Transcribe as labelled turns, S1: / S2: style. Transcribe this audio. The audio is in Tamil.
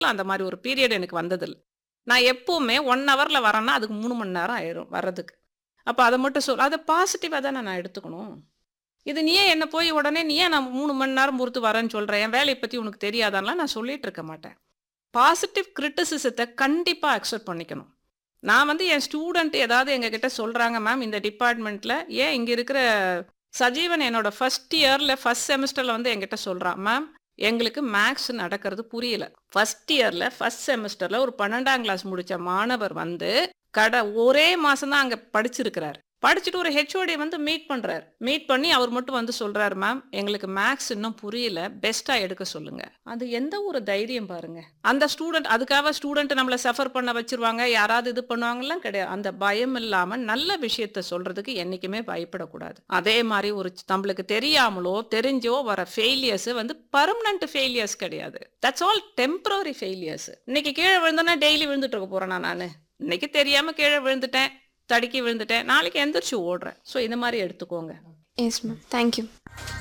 S1: அந்த மாதிரி ஒரு பீரியட் எனக்கு வந்ததில்ல நான் எப்பவுமே ஒன் ஹவர்ல வரேன்னா அதுக்கு மூணு மணி நேரம் ஆயிரும் வர்றதுக்கு அப்போ அதை மட்டும் சொல் அதை பாசிட்டிவாக தானே நான் எடுத்துக்கணும் இது நீ ஏன் என்ன போய் உடனே நீ ஏன் நான் மூணு மணி நேரம் பொறுத்து வரேன்னு சொல்கிறேன் என் வேலையை பற்றி உனக்கு தெரியாதான்லாம் நான் சொல்லிட்டு இருக்க மாட்டேன் பாசிட்டிவ் கிரிட்டிசிசத்தை கண்டிப்பாக அக்செப்ட் பண்ணிக்கணும் நான் வந்து என் ஸ்டூடெண்ட் ஏதாவது எங்ககிட்ட சொல்கிறாங்க மேம் இந்த டிபார்ட்மெண்ட்டில் ஏன் இங்கே இருக்கிற சஜீவன் என்னோட ஃபர்ஸ்ட் இயரில் ஃபர்ஸ்ட் செமஸ்டரில் வந்து என்கிட்ட சொல்கிறான் மேம் எங்களுக்கு மேக்ஸ் நடக்கிறது புரியல ஃபர்ஸ்ட் இயரில் ஃபர்ஸ்ட் செமஸ்டரில் ஒரு பன்னெண்டாம் கிளாஸ் முடித்த மாணவர் வந்து கடை ஒரே மாதம் தான் அங்கே படிச்சிருக்கிறார் படிச்சுட்டு ஒரு ஹெச்ஓடி வந்து மீட் பண்ணுறாரு மீட் பண்ணி அவர் மட்டும் வந்து சொல்கிறாரு மேம் எங்களுக்கு மேக்ஸ் இன்னும் புரியல பெஸ்ட்டாக எடுக்க சொல்லுங்க அது எந்த ஒரு தைரியம் பாருங்க அந்த ஸ்டூடெண்ட் அதுக்காக ஸ்டூடெண்ட் நம்மளை சஃபர் பண்ண வச்சிருவாங்க யாராவது இது பண்ணுவாங்கலாம் கிடையாது அந்த பயம் இல்லாமல் நல்ல விஷயத்த சொல்றதுக்கு என்றைக்குமே பயப்படக்கூடாது அதே மாதிரி ஒரு நம்மளுக்கு தெரியாமலோ தெரிஞ்சோ வர ஃபெயிலியர்ஸ் வந்து பர்மனன்ட் ஃபெயிலியர்ஸ் கிடையாது தட்ஸ் ஆல் டெம்பரரி ஃபெயிலியர்ஸ் இன்னைக்கு கீழே விழுந்தோன்னா டெய்லி விழுந்துட்டு இருக்க போறேனா நான் இன்னைக்கு தெரியாம கீழே விழுந்துட்டேன் தடுக்கி விழுந்துட்டேன் நாளைக்கு எந்திரிச்சு ஓடுறேன் ஸோ இந்த மாதிரி எடுத்துக்கோங்க
S2: எஸ் மேம் தேங்க்யூ